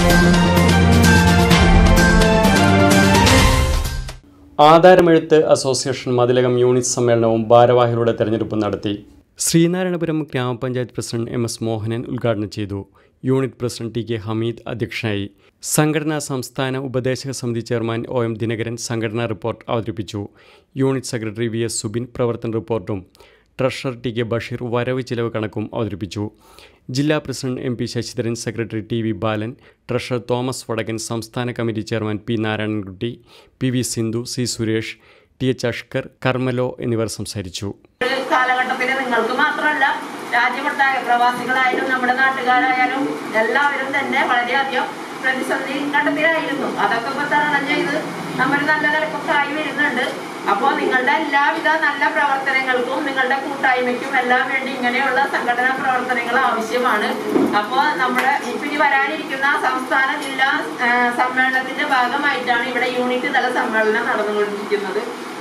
ആധാരമെഴുത്ത് association Mathilakam unit സമ്മേളനവും ഭാരവാഹികളുടെ തെരഞ്ഞെടുപ്പും നടത്തി ശ്രീനാരായണപുരം ഗ്രാമപഞ്ചായത്ത് പ്രസിഡന്റ് എം എസ് മോഹനൻ ഉദ്ഘാടനം ചെയ്തു unit president T K Hameed അധ്യക്ഷനായി സംഘടനാ സംസ്ഥാന ഉപദേശക സമിതി ചെയർമാൻ ഒ എം ദിനകരൻ സംഘടനാ റിപ്പോർട്ട് അവതരിപ്പിച്ചു unit secretary V S Subin പ്രവർത്തന റിപ്പോർട്ടും ട്രഷറർ ടി കെ ബഷീർ വരവ് ചിലവ് കണക്കും അവതരിപ്പിച്ചു ജില്ലാ president M P Sasidharan secretary T V Balan treasurer Thomas Vadakan സംസ്ഥാന committee chairman P Narayanankutty P V Sindhu C Suresh T H Ashkar കർമ്മലോ എന്നിവർ സംസാരിച്ചു ഒരു കാലഘട്ടത്തിൽ നിങ്ങൾക്ക് മാത്രമല്ല രാജ്യമൊട്ടാകെ പ്രവാസികളായാലും നമ്മുടെ നാട്ടുകാരായാലും എല്ലാവരും തന്നെ വളരെയധികം പ്രതിസന്ധി ഘട്ടത്തിലായിരുന്നു അതൊക്കെ ഇപ്പൊ തരണം ചെയ്ത് നമ്മൾ നല്ല നിലക്കൊക്കെ ആയി വരുന്നുണ്ട് അപ്പോൾ നിങ്ങളുടെ എല്ലാവിധ നല്ല പ്രവർത്തനങ്ങൾക്കും നിങ്ങളുടെ കൂട്ടായ്മയ്ക്കും എല്ലാം വേണ്ടി ഇങ്ങനെയുള്ള സംഘടനാ പ്രവർത്തനങ്ങൾ ആവശ്യമാണ് അപ്പോൾ നമ്മുടെ ഇപ്പൊ ഇനി വരാനിരിക്കുന്ന സംസ്ഥാന ജില്ലാ ആ, സമ്മേളനത്തിന്റെ ഭാഗമായിട്ടാണ് ഇവിടെ യൂണിറ്റ് തല സമ്മേളനം നടന്നുകൊണ്ടിരിക്കുന്നത്